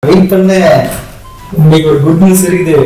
Wait பண்ணு இன்னைக்கு ஒரு குட் நியூஸ் இருக்குது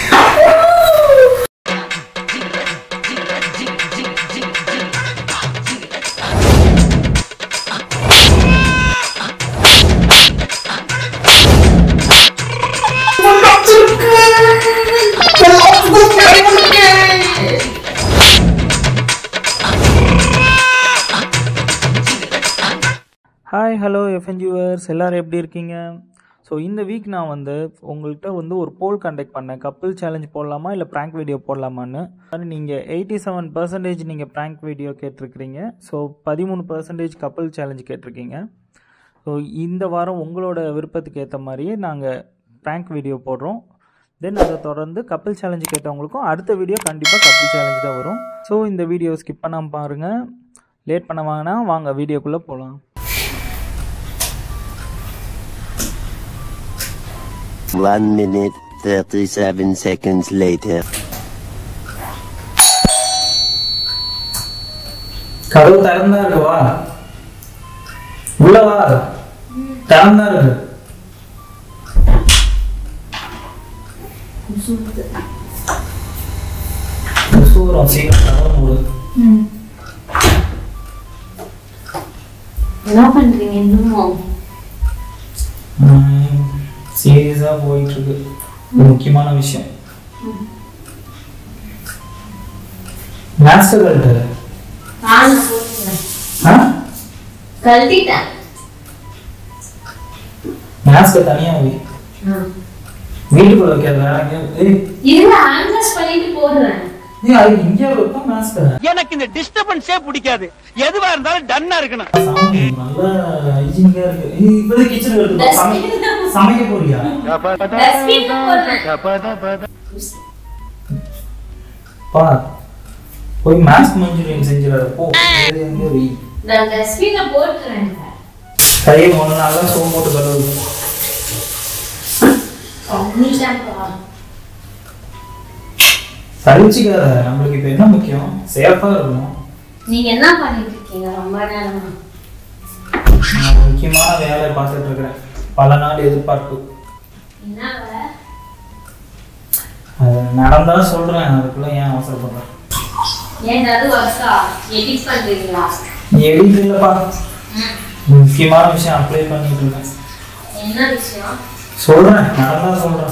ஹாய் ஹலோ எஃப்என் வியூவர்ஸ் எல்லோரும் எப்படி இருக்கீங்க ஸோ இந்த வீக் நான் வந்து உங்கள்கிட்ட வந்து ஒரு போல் கண்டக்ட் பண்ணேன் கப்பிள் சேலஞ்ச் போடலாமா இல்லை ப்ராங்க் வீடியோ போடலாமான்னு நீங்கள் எயிட்டி செவன் பர்சன்டேஜ் நீங்கள் ப்ராங்க் வீடியோ கேட்டிருக்கிறீங்க ஸோ பதிமூணு பர்சன்டேஜ் கப்பிள் சேலஞ்ச் கேட்டிருக்கீங்க ஸோ இந்த வாரம் உங்களோட விருப்பத்துக்கு ஏற்ற மாதிரியே நாங்கள் ப்ராங்க் வீடியோ போடுறோம் தென் அதை தொடர்ந்து கப்பிள் சேலஞ்சு கேட்டவங்களுக்கும் அடுத்த வீடியோ கண்டிப்பாக கப்பிள் சேலஞ்ச் தான் வரும் ஸோ இந்த வீடியோ ஸ்கிப் பண்ணாமல் பாருங்கள் லேட் பண்ண வாங்கினா வாங்க வீடியோக்குள்ளே போகலாம் One minute, 37 seconds later. கதவு திறந்தா இருக்கு வா உள்ள வா திறந்தா இருக்கு சூரம் சீக்கிரம் கதவு மூடு என்ன பண்றீங்க இன்னும் சீரியஸா போயிட்டு இருக்கு ஒரு முக்கியமான விஷயம் மாஸ்டர் கல்ட்டு நானும் போட்டுறேன் ஆ கழட்டிட்டேன் மாஸ்டர் தனியா வை வீட்டுக்குள்ள வைக்காத வேற எங்கேயாவது ஏய் இருங்க ஹேண்ட்வாஷ் பண்ணிட்டு போடுறேன் ஏய் அது இங்கே வைப்பா மாஸ்டர் எனக்கு இந்த டிஸ்டர்பன்ஸே பிடிக்காது எதுவா இருந்தாலும் டன்னா இருக்கணும் சாமி நல்லா ஹைஜீனிக்கா இருக்கு ஏய் இப்போதே கிச்சன் இருக்கு சமைக்க சமைக்க போறியா டஸ்ட்பின்ல போடுறேன் பா போய் மாஸ்க் மஞ்சூரியன் செஞ்சிடாத போ வேற எங்க வை நான் டஸ்ட்பின்ல போட்டுறேன் கையை மூணு நாள் தான் சோப்பு போட்டு கழுவு பண்ணிட்டேன்ப்பா சலிச்சுக்காத நம்மளுக்கு இப்போ என்ன முக்கியம் சேஃபா இருக்கணும் நீங்க என்ன பண்ணிட்டு இருக்கீங்க ரொம்ப நேரமா நான் முக்கியமான வேலையை பார்த்துட்டு இருக்கிறேன் பல நாள் எதிர்பார்ப்பு என்ன வேலை? அது நடந்தா சொல்றேன் அதுக்குள்ள ஏன் அவசரப்படுறேன் ஏன் அது ஒர்க்கா எடிட் பண்றீங்களா நீ எழுதி இல்லப்பா ம். முக்கியமான விஷயம் அப்ளை பண்ணிட்டு இருக்கேன் என்ன விஷயம் சொல்றேன் நடந்தா சொல்றேன்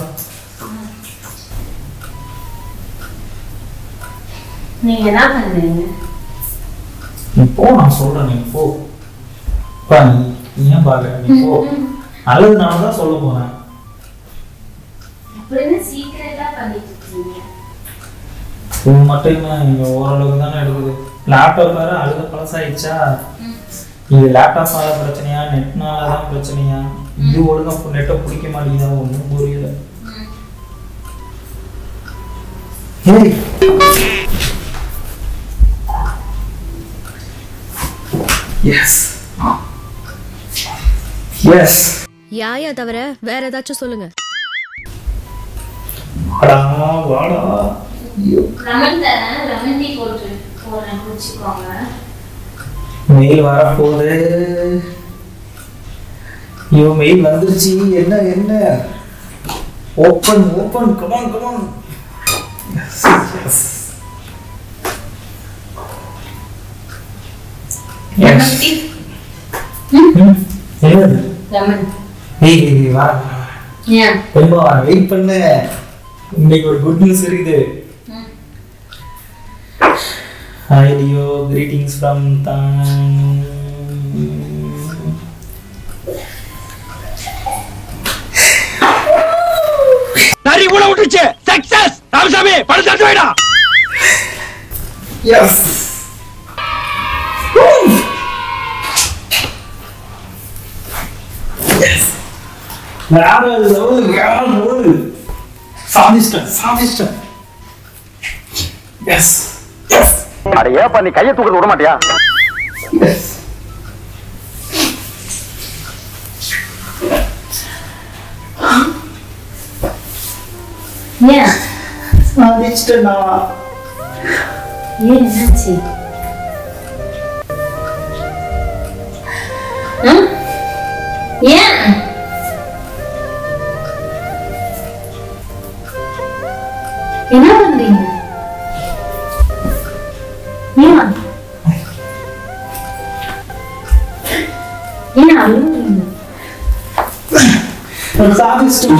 நீங்க என்ன பண்றீங்க நீ போ நான் சொல்றேன் நீ போ பா நீ நீ ஏன் பாக்குற நீ போ நல்லது நடந்தா சொல்ல போறேன் அப்படின்னு சீக்கிரட்டா பண்ணிட்டு இருக்கீங்க இது மட்டும் இல்லை இங்க ஓரளவுக்கு தானே எடுக்குது லேப்டாப் வேற அழுத பழசாயிடுச்சா ம். இது லேப்டாப்னால பிரச்சனையா நெட்னால தான் பிரச்சனையா இது ஒழுங்கா நெட்டை பிடிக்க மாட்டேங்குதா ஒன்றும் புரியல ம். ஏய் எஸ் எஸ் யாயா தவிர வேற ஏதாச்சும் சொல்லுங்க வாடா வாடா ஐயோ லெமன் தரேன் லெமன் டீ போட்டு போடுறேன் குடிச்சுக்கோங்க மெயில் வரப்போகுது ஐயோ மெயில் வந்துருச்சு என்ன என்ன open open come on come on lemon tea என்னது லெமன் ஏய் ஏய், ஏய், வா ஏன் ரொம்ப வெயிட் பண்ணு இன்னைக்கு ஒரு குட் நியூஸ் இருக்குது ம். ஹாய் லியோ கிரீட்டிங்ஸ் ஃப்ரம் தான் நரி கூட விட்டுச்சு சக்சஸ் ராமசாமி பணம் தட்டு வைடா எஸ் எஸ் வேற லெவல் வேற லெவல் சாதிச்சிட்டேன் சாதிச்சிட்டேன் எஸ் எஸ் அட ஏப்பா நீ கையை தூக்க விட மாட்டியா எஸ் ஏன் சாதிச்சிட்டேன் ஏன் என்னாச்சு ம்? ஏன் ஏன் அழுகுறீங்க சாதிச்சிட்டோம்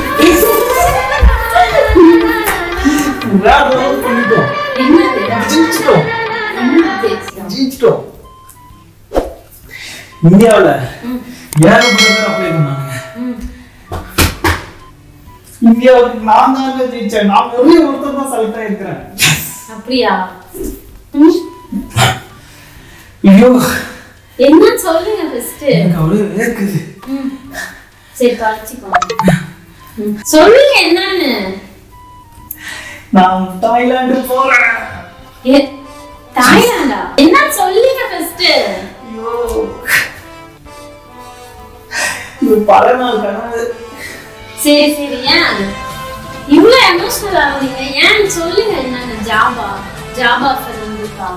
வேற level பண்ணிட்டோம் என்னது ஜெயிச்சிட்டோம் என்ன பேசுறோம் ஜெயிச்சிட்டோம் இந்தியாவுல ஏகப்பட்ட பேர் அப்ளை பண்ணாங்க இந்தியாவுக்கு நான் தான் ஜெயிச்சேன் நான் ஒரே ஒருத்தர் தான் செலக்ட் ஆயிருக்கிறேன் அப்படியா ம். ஐயோ என்ன சொல்லுங்க ஃபர்ஸ்ட் எனக்கு அவ்வளவு வேர்க்குது சரி கழிச்சுக்கோங்க ம். சொல்லுங்க என்னன்னு நான் தாய்லாந்து போறேன் ஏ, தாய்லாந்தா என்ன சொல்லுங்க ஃபர்ஸ்ட் ஐயோ இது பல நாள் கனவு சரி சரி ஏன் இவ்வளவு எமோஷனல் ஆகுறீங்க ஏன் சொல்லுங்க என்னன்னு ஜாபா ஜாபா ஆஃபர் வந்திருக்கா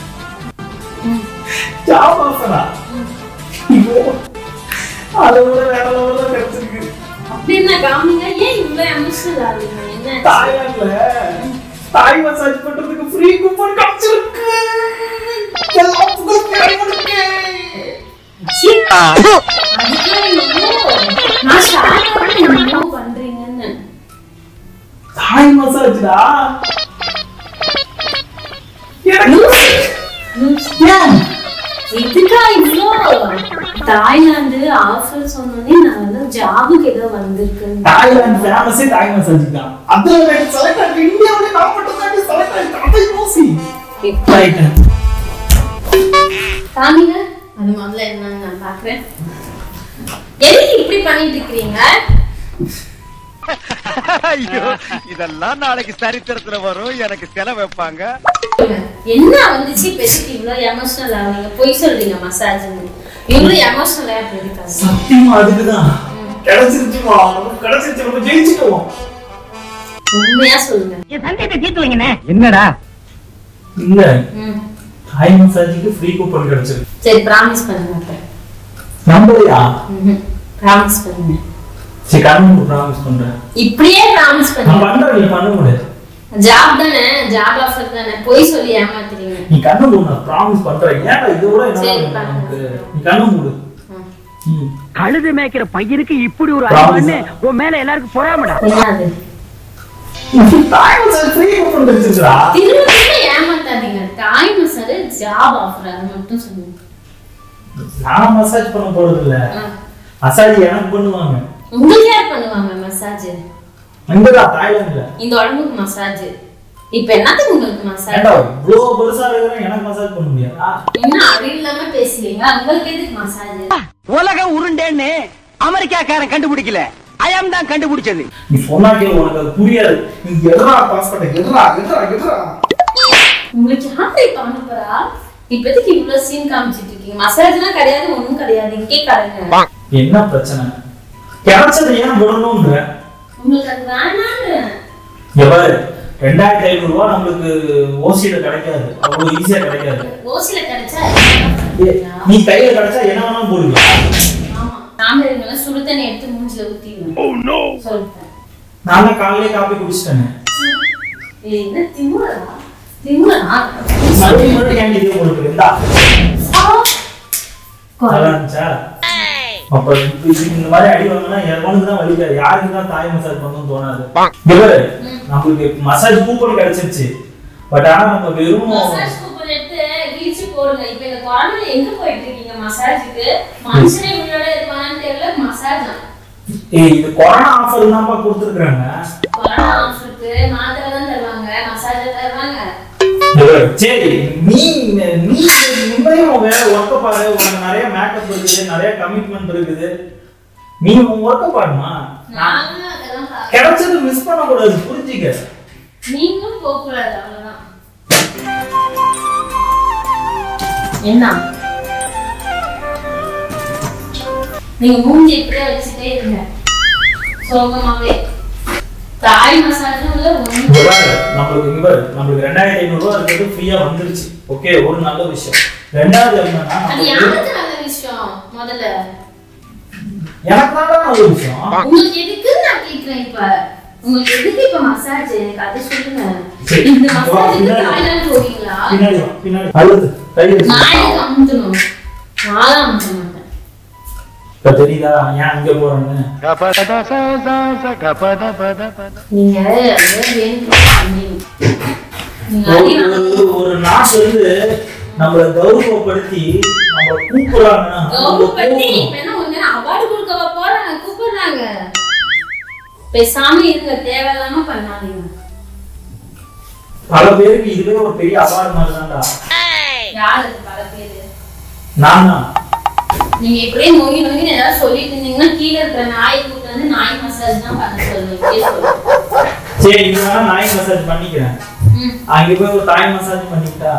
ஜாப் ஆஃபரா ஐயோ அதை விட வேற லெவலில் கிடைச்சிருக்கு அப்படின்னா காமிங்க ஏன் இவ்வளவு எமோஷனல் ஆகுறீங்க என்ன தாய்லாந்துல தாய் மசாஜ் பண்றதுக்கு ஃப்ரீ கூப்பன் கிடைச்சிருக்கு எல்லாம் புகழ் இறைவனுக்கு. சீ, அதுக்கெல்லாம் இவ்வளோ நான் ஷாக் பண்ணி என்னமோ பண்றீங்கன்னு தாய் மசாஜ்டா எனக்கு ஏன்? இதுக்கா இவ்வளோ தாய்லாந்து ஆஃபர் சொன்னோடனே நான் வந்து ஜாபுக்கு ஏதோ வந்திருக்குன்னு தாய்லாந்து ஃபேமஸே தாய் மசாஜ் தான் அதுல எனக்கு செலக்ட் ஆயிருக்கு இந்தியாவுல நான் மட்டும் தான் செலக்ட் ஆயிருக்கு அதை யோசி ரைட் காமிங்க அது முதல்ல என்னன்னு நான் பாக்குறேன் எதுக்கு இப்படி பண்ணிட்டு இருக்கிறீங்க ஐயோ இதெல்லாம் நாளைக்கு சரித்திரத்துல வரும் எனக்கு செலவு வைப்பாங்க என்ன வந்துச்சு இப்ப எதுக்கு இவ்வளவு எமோஷனல் ஆகுறீங்க பொய் சொல்றீங்க மசாஜ் இவ்வளவு எமோஷனல் அப்படி இருக்காங்க சத்தியமா அதுக்குதான் கிடைச்சிருச்சுமா நமக்கு கிடைச்சிருச்சு நம்ம ஜெயிச்சிட்டோம் உண்மையா சொல்லுங்க என்னடா இல்ல ம். தாய் மசாஜுக்கு ஃப்ரீ கூப்பன் கிடைச்சிருக்கு சரி ப்ராமிஸ் பண்ணுங்க அப்ப நம்பலையா ப்ராமிஸ் பண்ணுங்க சரி கண்ணு ப்ராமிஸ் பண்றேன் இப்படியே ப்ராமிஸ் நான் பண்ணுங்க பண்றேன் நீ பண்ண முடியாது ஜாப் தானே ஜாப் ஆஃபர் தானே பொய் சொல்லி ஏமாத்துறீங்க நீ கண்ணு மூடு நான் ப்ராமிஸ் பண்றேன் ஏன்டா இது கூட என்ன சரி, வேணும் பண்ணுங்க. நமக்கு நீ கண்ணு மூடு ம். ம். கழுது மேய்க்கிற பையனுக்கு இப்படி ஒரு Promise. அறிவான்னு உன் மேல எல்லாருக்கும் பொறாமடா என்னது தாய் மசாஜ் ஃப்ரீ கூப்பன் கிடைச்சிருச்சுடா திரும்ப திரும்ப ஏமாத்தாதீங்க தாய் மசாலு ஜாப் ஆஃபர் அது மட்டும் சொல்லுங்க நான் மசாஜ் பண்ண போறது இல்ல ஆ. மசாஜ் எனக்கு பண்ணுவாங்க உங்களுக்கு யார் பண்ணுவாங்க மசாஜ் இங்கதான் தாய்லாந்துல இந்த உடம்புக்கு மசாஜ் இப்ப என்னத்துக்கு உங்களுக்கு மசாஜ் ஏன்டா இவ்வளவு பெருசா இருக்கிறேன் எனக்கு மசாஜ் பண்ண முடியாதா என்ன அறிவு இல்லாம பேசுறீங்க உங்களுக்கு எதுக்கு மசாஜ் உலகம் உருண்டேன்னு அமெரிக்காக்காரன் கண்டுபிடிக்கல அயம் தான் கண்டுபிடிச்சது நீ சொன்னா கேளு உனக்கு அது புரியாது நீ எதுரா பாஸ்போர்ட் எதுரா எதுரா எதுரா உங்களுக்கு யாரை அனுப்புறா இப்ப எதுக்கு இவ்வளவு சீன் காமிச்சிட்டு இருக்கீங்க மசாஜ்லாம் கிடையாது ஒண்ணும் கிடையாது இங்கே கடைங்க என்ன பிரச்சனை கிடைச்சது ஏன் விடணும்ன்ற உங்களுக்கு அது வேணான்னு இங்க பாரு ரெண்டாயிரத்தி ஐநூறு ரூபாய் நம்மளுக்கு ஓசியில கிடைக்காது அவ்வளவு ஈஸியா கிடைக்காது ஓசில கிடைச்சா ஏ, நீ கையில கிடைச்சா என்ன வேணாலும் போடுவியா ஆமா நாம இவங்க சுடு தண்ணி எடுத்து மூஞ்சில ஊத்திடுவோம் சொல்லிட்டேன் நான் தான் காலையிலே காப்பி குடிச்சிட்டேனே ஏய், என்ன திமுறா திமுறா மறுபடியும் மறுபடியும் ஏன் இதே போட்டு இருந்தா நல்லா இருந்துச்சா அப்ப இப்ப இது இந்த மாதிரி அடி வாங்கினா எவனுக்கு தான் வலிக்காது யாருக்கு தான் தாய் மசாஜ் பண்ணணும்னு தோணாது இங்க பாரு நம்மளுக்கு மசாஜ் கூப்பன் கிடைச்சிருச்சு பட் ஆனா நம்ம வெறும் மசாஜ் கூப்பன் எடுத்து கிழிச்சு போடுங்க இப்ப இந்த கொரோனால எங்க போயிட்டு இருக்கீங்க மசாஜுக்கு மனுஷனே முன்னாடி இருப்பான்னு தெரியல மசாஜ் ஏய் இது கொரோனா ஆஃபர் தான்ப்பா கொடுத்துருக்காங்க கொரோனா ஆஃபருக்கு மாத்திரை தான் தருவாங்க மசாஜ் தருவாங்க சரி நீ நீ உண்மையும் உன் வேலை ஒர்க்க பாரு உனக்கு நிறைய மேக்கப் இருக்குது நிறைய கமிட்மெண்ட் இருக்குது நீ உன் ஒர்க்க பாருமா நாங்களும் அதெல்லாம் பா- கிடைச்சது மிஸ் பண்ண கூடாது புரிஞ்சுக்க நீங்களும் போக கூடாது அவ்வளவுதான் என்ன நீங்க மூஞ்சி இப்படியே வச்சுட்டே இருங்க சோகமாவே தாய் மசாஜும் இல்ல ஒண்ணும் இங்க பாரு, நம்மளுக்கு இங்க பாரு, நம்மளுக்கு ரெண்டாயிரத்தி ஐநூறு ரூபா இருக்கிறது ஃப்ரீயா வந்துருச்சு ஓகே ஒரு நல்ல விஷயம் ரெண்டாவது என்னன்னா அது நம்மளுக்கு- யாருக்கு நல்ல விஷயம் முதல்ல எனக்கு தான் நல்ல விஷயம் உங்களுக்கு எதுக்கு நான் கேக்குறேன் இப்ப உங்களுக்கு எதுக்கு இப்ப மசாஜ் எனக்கு அது சொல்லுங்க சரி. இந்த வா, மசாஜுக்கு பின்னாடி வா. தாய்லாந்து போவீங்களா பின்னாடி வா, பின்னாடி அழுது கை வச்சு. நான் எதுக்கு அமுத்தணும் நான் அமுத்த மாட்டேன் இப்ப தெரியுதா ஏன் அங்க போறேன்னு நீங்க அதை வேணும்னு பண்ணீங்க. நீங்க அடி வாங்க- ஒரு- ஒரு நாட்டுல இருந்து நம்மள கௌரவப்படுத்தி நம்ம கூப்பிடுறாங்கன்னா நம்ம கௌரவப்படுத்தி கூப்பிடணும். இப்ப என்ன ஒண்ணு அவார்டு கொடுக்கவா போறாங்க கூப்பிடுறாங்க பேசாம இருங்க தேவையில்லாம பண்ணாதீங்க பல பேருக்கு இதுவே ஒரு பெரிய அவார்டு மாதிரி தான்டா யாரு அது பல பேரு நான் தான் நீங்க இப்படியே நோங்கி நோங்கி ஏதாவது சொல்லிட்டு இருந்தீங்கன்னா கீழே இருக்கிற நாயை கூப்பிட்டு வந்து நாய் மசாஜ் தான் பண்ண சொல்லுவேன் இப்படியே சொல்லுவேன். சரி இது வேணா நாய் மசாஜ் பண்ணிக்கிறேன் ம். அங்க போய் ஒரு தாய் மசாஜ் பண்ணிக்கிட்டா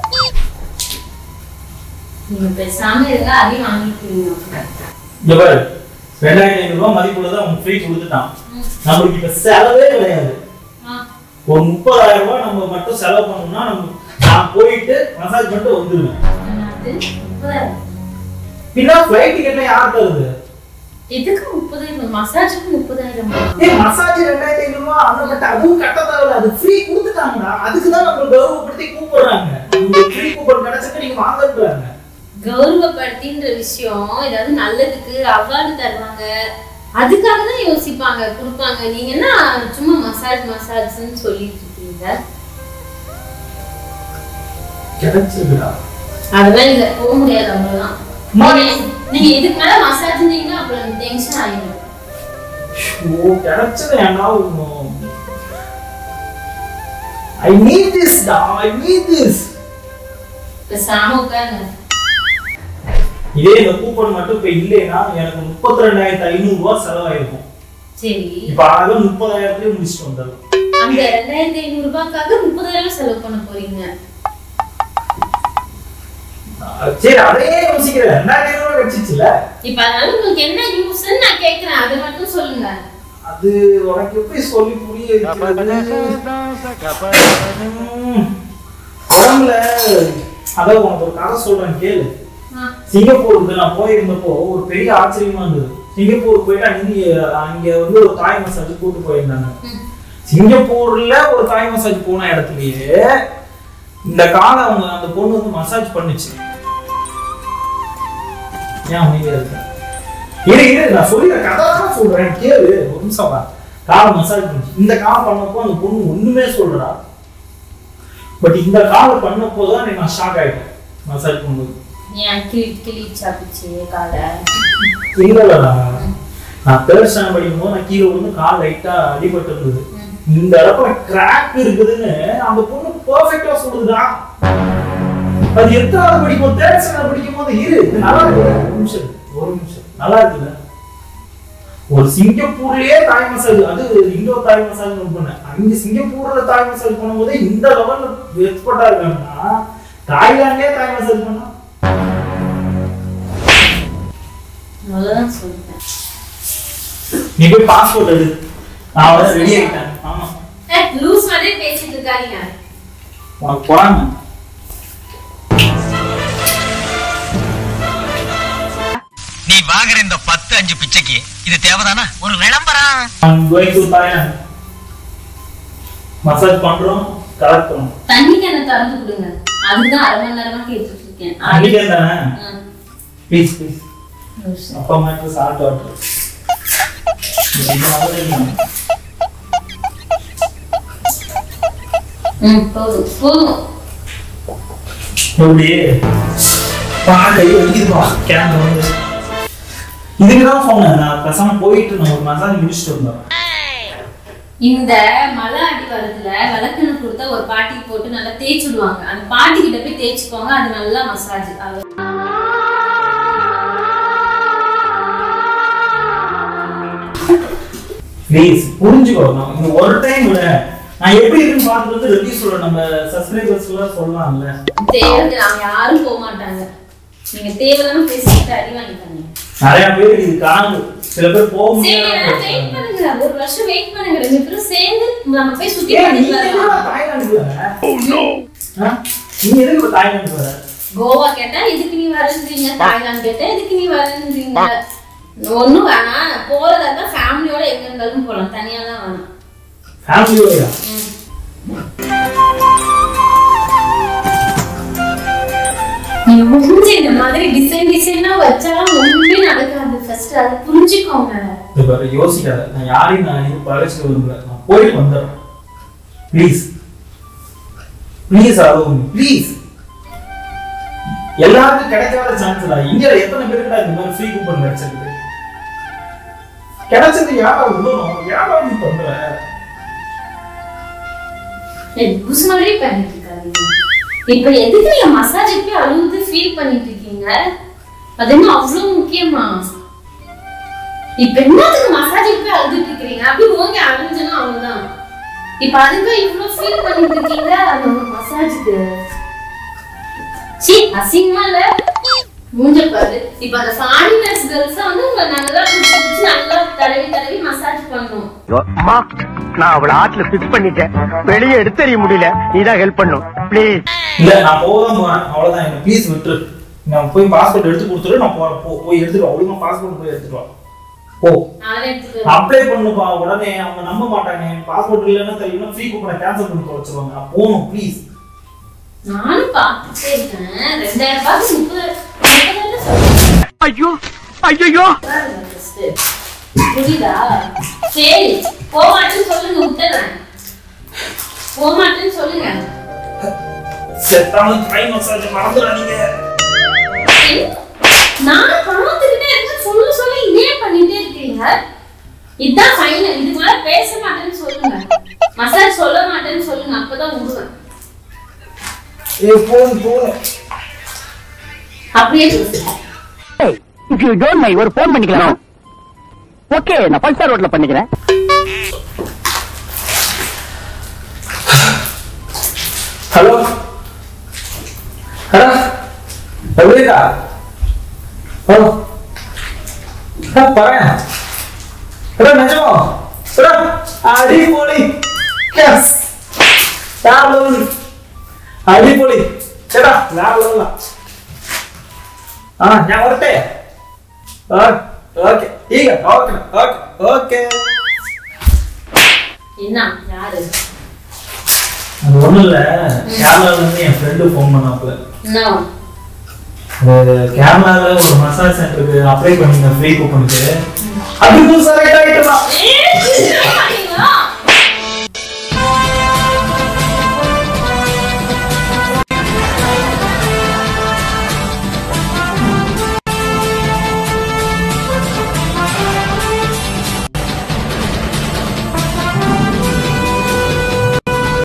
நீங்க பேசாம இருங்க அடி வாங்கிக்கிறீங்க இங்க பாரு ரெண்டாயிரத்தி ஐநூறு ரூபாய் மதிப்புள்ள தான் அவங்க ஃப்ரீ கொடுத்துட்டான் நம்மளுக்கு இப்ப செலவே கிடையாது ஆ. ஒரு முப்பதாயிரம் ரூபாய் நம்ம மட்டும் செலவு பண்ணோம்னா நம்ம நான் போயிட்டு மசாஜ் பண்ணிட்டு வந்துருவேன் என்னது? முப்பதாயிரம். பின்ன ஃபிளைட் டிக்கெட்ல யார் தருது எதுக்கு முப்பதாயிரம் மசாஜுக்கு முப்பதாயிரம் ஏய் மசாஜ் ரெண்டாயிரத்தி ஐநூறு ரூபாய் அந்த மட்டும் அதுவும் கட்ட தேவையில்ல அது ஃப்ரீ கொடுத்துட்டாங்கடா அதுக்கு தான் நம்ம கௌரவப்படுத்தி கூப்பிடுறாங்க உங்களுக்கு ஃப்ரீ கூப்பன் கிடைச்சப்ப நீங்க வாங்கன்றாங்க கௌரவப்படுத்தின்ற விஷயம் ஏதாவது நல்லதுக்கு அவார்டு தருவாங்க அதுக்காக தான் யோசிப்பாங்க கொடுப்பாங்க நீங்க என்ன சும்மா மசாஜ் மசாஜ்னு சொல்லிட்டு இருக்கீங்க கிடைச்சிருக்குடா அதெல்லாம் இல்ல போக முடியாது அவ்வளவுதான் அம்மா, நீங்க- நீங்க இதுக்கு மேல மசாஜ் இருந்தீங்கன்னா அப்புறம் டென்ஷன் ஆயிடும் ஓ கிடைச்சது ஏன்டா ஐ நீட் திஸ் டா ஐ நீட் திஸ் பேசாம உட்காருங்க இதே இந்த கூப்பன் மட்டும் இப்ப இல்லைன்னா எனக்கு முப்பத்தி ரெண்டாயிரத்தி ஐநூறு ரூபாய் செலவாயிருக்கும் சரி இப்ப அழகா முப்பதாயிரத்துலயே முடிச்சுட்டு வந்துடலாம் அந்த ரெண்டாயிரத்தி ஐநூறு ரூபாய்க்காக முப்பதாயிரம் செலவு பண்ண போறீங்க அஹ் சரி அதையே யோசிக்கிறேன் ரெண்டாயிரத்தி ஐநூறு ரூபாய் கிடைச்சிச்சுல இப்ப அதனால உங்களுக்கு என்ன யூஸ்ன்னு நான் கேக்குறேன் அதை மட்டும் சொல்லுங்க அது உனக்கு எப்படி சொல்லி புரிய வைக்கிறது? உம், உடம்புல அதான் உனக்கு ஒரு கதை சொல்றேன் கேளு ஆ. சிங்கப்பூருக்கு நான் போயிருந்தப்போ ஒரு பெரிய ஆச்சரியமா இருந்தது சிங்கப்பூர் போயிட்டு அங்க அங்க வந்து ஒரு தாய் மசாஜ் கூட்டு போயிருந்தாங்க சிங்கப்பூர்ல ஒரு தாய் மசாஜ் போன இடத்துலயே இந்த காலை அவங்க அந்த பொண்ணு வந்து மசாஜ் பண்ணுச்சு ஏன் அமைதியா இருக்க இரு இரு நான் சொல்லிடுற கதை தான் சொல்றேன் கேளு ஒரு நிமிஷம் வா காலை மசாஜ் பண்ணுச்சு இந்த காலை பண்ணப்போ அந்த பொண்ணு ஒண்ணுமே சொல்றா பட் இந்த காலை பண்ணப்போ தான் நான் ஷாக் ஆயிட்டேன் மசாஜ் பண்ணும்போது ஏன் கிளி கிளி சாப்பிச்சு காலை இல்லடா நான் தேர்ட் ஸ்டாண்டர்ட் படிக்கும்போது நான் கீழே வந்து கால் லைட்டா அடிபட்டு இருந்தது இந்த இடத்துல கிராக் இருக்குதுன்னு அந்த பொண்ணு பெர்ஃபெக்ட்டா சொல்லுதுடா அது எத்தனாவது படிக்கும் தேர்ட் ஸ்டாண்டர்ட் படிக்கும் போது இரு இது நல்லா இருக்கு ஒரு நிமிஷம் இரு, ஒரு நிமிஷம் நல்லா இருக்குல்ல ஒரு சிங்கப்பூர்லயே தாய் மசாஜ் அது இந்தோ தாய் மசாஜ் பண்ணேன் அங்க சிங்கப்பூர்ல தாய் மசாஜ் பண்ணும்போது இந்த லெவல்ல எக்ஸ்பர்ட்டா இருக்காங்கன்னா தாய்லாந்துலயே தாய் மசாஜ் பண்ணா அவ்வளவுதான் சொல்லிட்டேன் நீ போய் பாஸ்போர்ட் எடு நான் வந்து ரெடி ஆயிட்டேன் ஆமா லூஸ் மாதிரி பேசிட்டு இருக்காதீங்க உனக்கு போறாங்க நீ வாங்குற இந்த பத்து அஞ்சு பிச்சைக்கு இது தேவைதானா ஒரு விளம்பரம் I'm going to Thailand. Massage பண்றோம் கலெக்ட் பண்றோம் தண்ணி கேனை திறந்து கொடுங்க அதுதான் அரை மணி நேரமா கேட்டுட்டு இருக்கேன் அன்னைக்கே தானே ஆ. ப்ளீஸ் ப்ளீஸ் லூசு. அப்பா மட்டும் சால்ட் வாட்டர் ம் போதும் போதும் எப்படி பா கை வலிக்குதுப்பா கேமரா வந்து இதுக்கு தான் சொன்னேன் நான் பேசாம போயிட்டு நம்ம ஒரு மசாஜ் முடிச்சுட்டு வந்தோம் இந்த மலை அடிவாரத்துல விளக்கெண்ணெய் கொடுத்தா ஒரு பாட்டிக்கு போட்டு நல்லா தேய்ச்சி விடுவாங்க அந்த பாட்டி கிட்ட போய் தேய்ச்சிக்கோங்க அது நல்லா மசாஜ் அது ப்ளீஸ் புரிஞ்சுக்கோ நான் இந்த ஒரு டைம் விட நான் எப்படி இருக்குன்னு பார்த்துட்டு வந்து ரிவ்யூ சொல்றேன் நம்ம சப்ஸ்கிரைபர்ஸ் எல்லாம் சொல்லலாம்ல தேவை அவங்க யாரும் போக மாட்டாங்க நீங்க தேவையில்லாம பேசிட்டு அடி வாங்கிட்டாங்க நிறைய பேர் இது காணு சில பேர் போக சரி முடியாது வெயிட் பண்ணுங்க ஒரு வருஷம் வெயிட் பண்ணுங்க ரெண்டு பேரும் சேர்ந்து நம்ம போய் சுத்தி ஏன் பார்த்துட்டு நீங்க வரலாம் எதுக்கு தாய்லாந்துக்கு வர? ஆ? நீங்க எதுக்கு இப்ப தாய்லாந்துக்கு வர? கோவா கேட்டா இதுக்கு நீ வரன்றீங்க தாய்லாந்து கேட்டா இதுக்கு நீ வரன்றீங்க ஒண்ணும் வேணாம் போறதா இருந்தா ஃபேமிலியோட எங்க இருந்தாலும் போலாம் தனியாலாம் வேணாம் ஃபேமிலியோடயா? நீ மூஞ்சி இந்த மாதிரி டிசைன் டிசைனா வச்சாலும் ஒண்ணுமே நடக்காது ஃபர்ஸ்ட் அதை புரிஞ்சுக்கோங்க இது பாரு யோசிக்காத நான் யாரையும் நான் இது பழச்சிக்க விரும்பல நான் போயிட்டு வந்துடுறேன் ப்ளீஸ் ப்ளீஸ் அதுவும் ப்ளீஸ் எல்லாருக்கும் கிடைக்காத சான்ஸ் தான் இந்தியால எத்தனை பேருக்குடா இந்த மாதிரி ஃப்ரீ கூப்பன் கிடைச்சிருக்கு கிடைச்சது யாரா விடணும் யாரா நீ பண்ற ஏய், லூஸ் மாதிரி பண்ணிட்டு இருக்காதீங்க இப்ப எதுக்கு நீங்க மசாஜுக்கு அழுந்து ஃபீல் பண்ணிட்டு இருக்கீங்க அது என்ன அவ்வளவு முக்கியமா இப்ப என்னத்துக்கு மசாஜுக்கு போய் அழுதுட்டு இருக்கீங்க அப்படி ஓகே அழுஞ்சுன்னா அவ்வளவுதான் இப்ப அதுக்கு இவ்வளவு ஃபீல் பண்ணிட்டு இருக்கீங்க அந்த மசாஜுக்கு சீ அசிங்கமா இல்ல மூஞ்ச பாரு இப்ப அந்த ஃபாரினர்ஸ் கேர்ள்ஸ் வந்து உங்க நல்லா புடிச்சு புடிச்சு நல்லா தடவி தடவி மசாஜ் பண்ணும் அம்மா நான் அவளை ஆத்துல பிக்ஸ் பண்ணிட்டேன் வெளியே எடுத்தறிய முடியல நீதான் ஹெல்ப் பண்ணும் ப்ளீஸ் இல்ல நான் போதான் போறேன் அவ்வளவுதான் என்ன ப்ளீஸ் விட்டுரு நான் போய் பாஸ்போர்ட் எடுத்து கொடுத்துரு நான் போறேன் போ போய் எடுத்துட்டு வா ஒழுங்கா பாஸ்போர்ட் போய் எடுத்துட்டு வா போ நானே எடுத்துக்கிறேன் அப்ளை பண்ணுப்பா உடனே அவங்க நம்ப மாட்டாங்க பாஸ்போர்ட் இல்லைன்னா தெரியல ஃப்ரீ கூப்பனை கேன்சல் பண்ணி தொலைச்சிருவாங்க நான் போகணும் ப்ளீஸ் நானும் பார்த்துட்டே இருக்கேன் ரெண்டாயிரம் ரூபாய்க்கு முப்பது முப்பதாயிரம் சொல்றேன் ஐயோ ஐயோ பாருங்க first. புரியுதா சரி போக மாட்டேன்னு சொல்லுங்க விட்டுறேன் போக மாட்டேன்னு சொல்லுங்க செத்தாலும் கை மசாஜ் மறந்துடாதீங்க என்ன? நான் பார்த்துக்கிட்டே இருக்கேன் சொல்ல சொல்ல இதே பண்ணிட்டே இருக்கீங்க இதுதான் ஃபைனல் இதுக்கு மேல பேச மாட்டேன்னு சொல்லுங்க மசாஜ் சொல்ல மாட்டேன்னு சொல்லுங்க அப்பதான் விடுவேன் ஏ போன் போன் அப்படியே பேசுங்க இஃப் யூ டோன்ட் மை ஒரு ஃபோன் பண்ணிக்கலாம் ஓகே நான் ஃபைவ் ஸ்டார் ரோட்ல பண்ணிக்கிறேன் ஹலோ ஹலோ எப்படி இருக்கா ஹலோ பாரு ஹலோ நிஜமா ஹலோ அடிப்பொலி எஸ் வேற அடிப்பொலி ചേട്ടാ വേറെ level ആ. ആ ഞാൻ വരട്ടെ ഓക്കെ ठीक है ഓക്കെ ഓക്കെ ഓക്കെ என்ன யாரு அது ஒண்ணும் இல்ல கேரளால இருந்து என் ஃப்ரெண்டு ஃபோன் பண்ணாப்புல என்ன அது கேரளால ஒரு மசாஜ் சென்டருக்கு அப்ளை பண்ணிருந்தேன் ஃப்ரீ கூப்பனுக்கு அது புதுசா ரைட் ஆயிட்டுமா ஏய்,